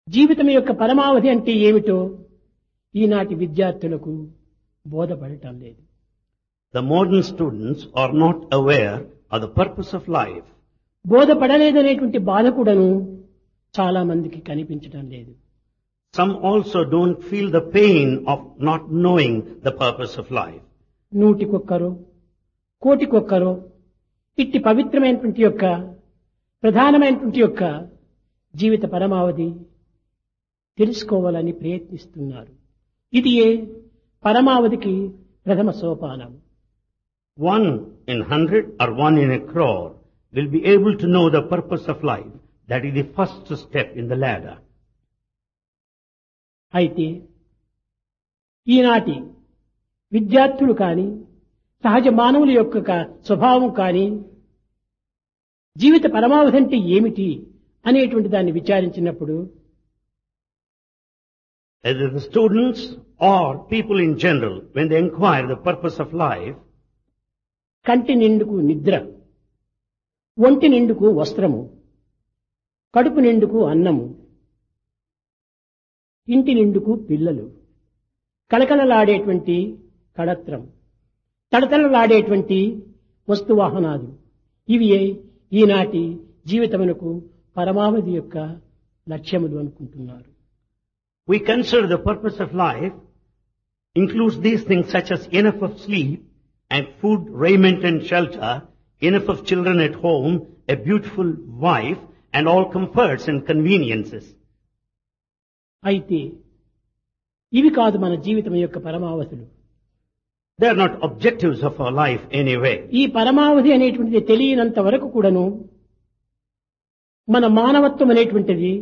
జీవితం యొక్క పరమావధి అంటే ఏమిటో ఈనాటి విద్యార్థులకు బోధపడటం లేదు The modern students are not aware of the purpose of life. బోధపడలేదనేటువంటి బాధ కూడాను చాలా మందికి కనిపించడం లేదు Some also don't feel the pain of not knowing the purpose of life. నూటికొక్కరు కోటికొక్కరు ఇట్టి పవిత్రమైనటువంటి యొక్క ప్రధానమైనటువంటి యొక్క జీవిత పరమావధి తెలుసుకోవాలని ప్రయత్నిస్తున్నారు ఇది ఏ పరమావధికి ప్రథమ సోపానం One in hundred or one in a crore will be able to know the purpose of life. That is the first step in the ladder. అయితే ఈనాటి విద్యార్థులు కానీ సహజ మానవుల యొక్క క- స్వభావం కానీ జీవిత పరమావధి అంటే ఏమిటి అనేటువంటి దాన్ని విచారించినప్పుడు Either the students or people in general, when they inquire the purpose of life, కంటి నిండుకు నిద్ర ఒంటి నిండుకు వస్త్రము కడుపు నిండుకు అన్నము ఇంటి నిండుకు పిల్లలు కలకలలాడేటువంటి కడత్రం తడతడలాడేటువంటి వస్తువాహనాలు ఇవి ఈనాటి జీవితమునకు పరమావధి యొక్క లక్ష్యములు అనుకుంటున్నారు we consider the purpose of life includes these things such as enough of sleep and food, raiment and shelter, enough of children at home, a beautiful wife, and all comforts and conveniences. అయితే ఇవి కాదు మన జీవితం యొక్క పరమావధులు They are not objectives of our life anyway. ఈ పరమావధి అనేటువంటిది తెలియనంత వరకు కూడాను మన మానవత్వం అనేటువంటిది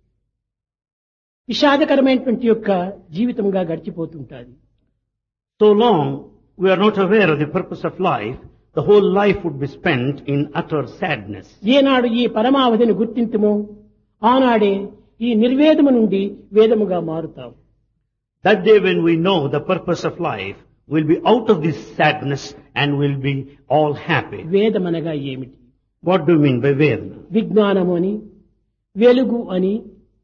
విషాదకరమైనటువంటి యొక్క జీవితంగా గడిచిపోతుంటుంది So long we are not aware of the purpose of life, the whole life would be spent in utter sadness. ఏనాడు ఈ పరమావధిని గుర్తింతుమో ఆనాడే ఈ నిర్వేదము నుండి వేదముగా మారుతాం That day when we know the purpose of life, we'll be out of this sadness and we'll be all happy. వేదమనగా ఏమిటి What do you mean by Vedana? విజ్ఞానము అని వెలుగు అని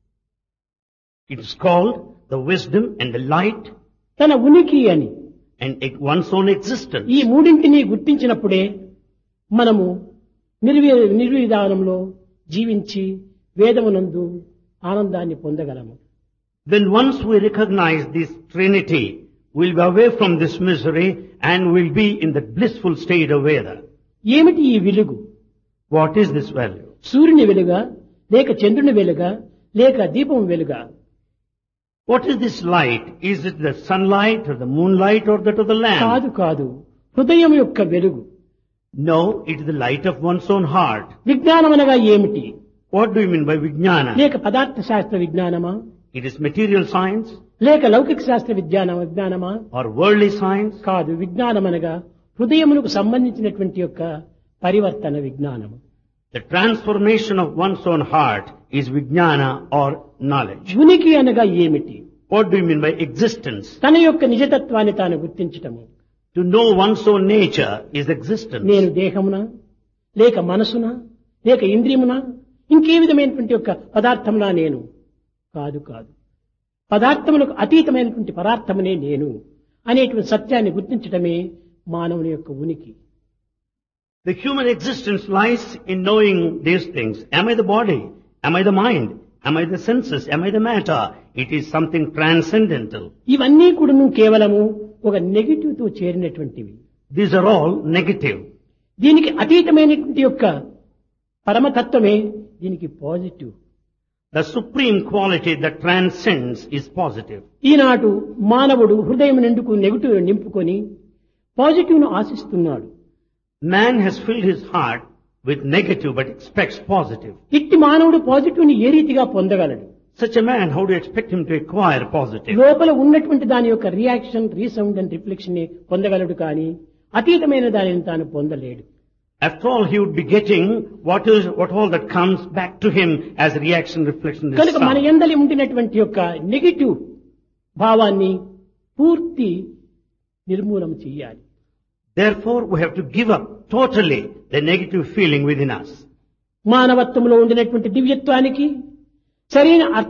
It is called the wisdom and the light తన ఉనికి అని and e- one's own existence. ఈ మూడింటిని గుర్తించినప్పుడే మనము నిర్వీ నిర్విధానంలో జీవించి వేదమునందు ఆనందాన్ని పొందగలము Then once we recognize this Trinity, we'll be away from this misery and we'll be in the blissful state of Veda. ఏమిటి ఈ వెలుగు What is this value? సూర్యుని వెలుగా లేక చంద్రుని వెలుగా లేక దీపం వెలుగా What is this light? Is it the sunlight or the moonlight or that of the lamp? కాదు కాదు హృదయం యొక్క వెలుగు No, it is the light of one's own heart. విజ్ఞానం అనగా ఏమిటి What do you mean by Vijnana? లేక పదార్థ శాస్త్ర విజ్ఞానమా It is material science లేక లౌకిక శాస్త్ర విజ్ఞాన విజ్ఞానమా or worldly science? కాదు విజ్ఞానం అనగా హృదయమునకు సంబంధించినటువంటి యొక్క పరివర్తన విజ్ఞానము The transformation of one's own heart is Vijnana or knowledge. ఉనికి అనగా ఏమిటి What do you mean by existence? తన యొక్క నిజతత్వాన్ని తాను గుర్తించటము To know one's own nature is existence. నేను దేహమున లేక మనసున లేక ఇంద్రియమున ఇంకే విధమైనటువంటి యొక్క పదార్థమునా నేను కాదు కాదు పదార్థములకు అతీతమైనటువంటి పదార్థమునే నేను అనేటువంటి సత్యాన్ని గుర్తించటమే మానవుని యొక్క ఉనికి The human existence lies in knowing these things. Am I the body? Am I the mind? Am I the senses? Am I the matter? It is something transcendental. ఇవన్నీ కూడాను కేవలము ఒక నెగిటివ్ తో చేరినటువంటివి These are all negative. దీనికి అతీతమైనటువంటి యొక్క పరమతత్వమే దీనికి positive The supreme quality that transcends is positive. ఈనాడు మానవుడు హృదయం నిండుకు నెగిటివ్ నింపుకొని పాజిటివ్ ను ఆశిస్తున్నాడు Man has filled his heart with negative but expects positive. ఇట్టి మానవుడు పాజిటివ్ ని ఏ రీతిగా పొందగలడు Such a man, how do you expect him to acquire positive? లోపల ఉన్నటువంటి దాని యొక్క రియాక్షన్ రీసౌండ్ అండ్ రిఫ్లెక్షన్ ని పొందగలడు కానీ అతీతమైన దానిని తాను పొందలేడు After all, he would be getting what is, what all that comes back to him as reaction, reflection, is కనుక మన sound. ఎందలి ఉండినటువంటి యొక్క నెగిటివ్ భావాన్ని పూర్తి నిర్మూలన చెయ్యాలి Therefore, we have to give up totally the negative feeling within us. మానవత్వంలో ఉండినటువంటి దివ్యత్వానికి సరైన